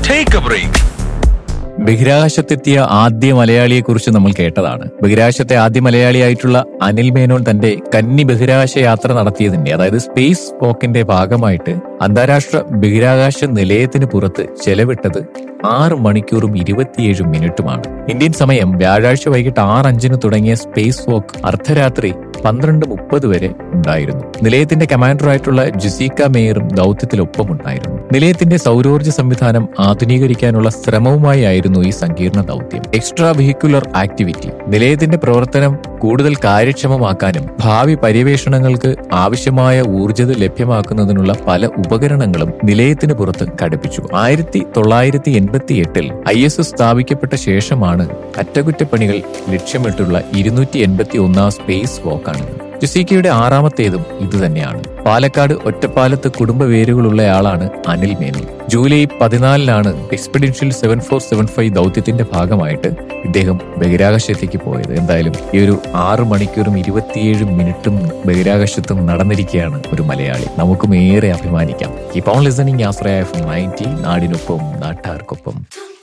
Take a break. ബഹിരാകാശത്തെത്തിയ ആദ്യ മലയാളിയെ കുറിച്ച് നമ്മൾ കേട്ടതാണ് ബഹിരാകാശത്തെ ആദ്യ മലയാളിയായിട്ടുള്ള അനിൽ മേനോൻ തന്റെ കന്നി ബഹിരാകാശ യാത്ര നടത്തിയതിന്റെ അതായത് സ്പേസ് പോക്കിന്റെ ഭാഗമായിട്ട് അന്താരാഷ്ട്ര ബഹിരാകാശ നിലയത്തിന് പുറത്ത് ചെലവിട്ടത് ആറ് മണിക്കൂറും ഇരുപത്തിയേഴ് മിനിറ്റുമാണ് ഇന്ത്യൻ സമയം വ്യാഴാഴ്ച വൈകിട്ട് ആറ് അഞ്ചിന് തുടങ്ങിയ സ്പേസ് വോക്ക് അർദ്ധരാത്രി പന്ത്രണ്ട് മുപ്പത് വരെ ഉണ്ടായിരുന്നു നിലയത്തിന്റെ കമാൻഡറായിട്ടുള്ള ജുസീക്ക മേയറും ദൗത്യത്തിലൊപ്പമുണ്ടായിരുന്നു നിലയത്തിന്റെ സൗരോർജ്ജ സംവിധാനം ആധുനീകരിക്കാനുള്ള ശ്രമവുമായി ആയിരുന്നു ഈ സങ്കീർണ ദൗത്യം എക്സ്ട്രാ വെഹിക്കുലർ ആക്ടിവിറ്റി നിലയത്തിന്റെ പ്രവർത്തനം കൂടുതൽ കാര്യക്ഷമമാക്കാനും ഭാവി പര്യവേഷണങ്ങൾക്ക് ആവശ്യമായ ഊർജ്ജത ലഭ്യമാക്കുന്നതിനുള്ള പല ഉപകരണങ്ങളും നിലയത്തിന് പുറത്ത് ഘടിപ്പിച്ചു ആയിരത്തി തൊള്ളായിരത്തി എൺപത്തി എട്ടിൽ ഐ എസ് എസ് സ്ഥാപിക്കപ്പെട്ട ശേഷമാണ് അറ്റകുറ്റപ്പണികൾ ലക്ഷ്യമിട്ടുള്ള ഇരുന്നൂറ്റി എൺപത്തി ഒന്നാം സ്പേസ് വോക്കാണിത് ജുസീക്കയുടെ ആറാമത്തേതും ഇതുതന്നെയാണ് പാലക്കാട് ഒറ്റപ്പാലത്ത് കുടുംബ വേരുകളുള്ളയാളാണ് അനിൽ മേനോൻ ജൂലൈ പതിനാലിനാണ് expedition seven four seven five ദൗത്യത്തിന്റെ ഭാഗമായിട്ട് ഇദ്ദേഹം ബഹിരാകാശത്തേക്ക് പോയത് എന്തായാലും ഈ ഒരു ആറ് മണിക്കൂറും ഇരുപത്തിയേഴ് മിനിറ്റും ബഹിരാകാശത്തും നടന്നിരിക്കുകയാണ് ഒരു മലയാളി നമുക്കും ഏറെ അഭിമാനിക്കാം keep on listening Ashraya F ninety നാടിനൊപ്പം നാട്ടാർക്കൊപ്പം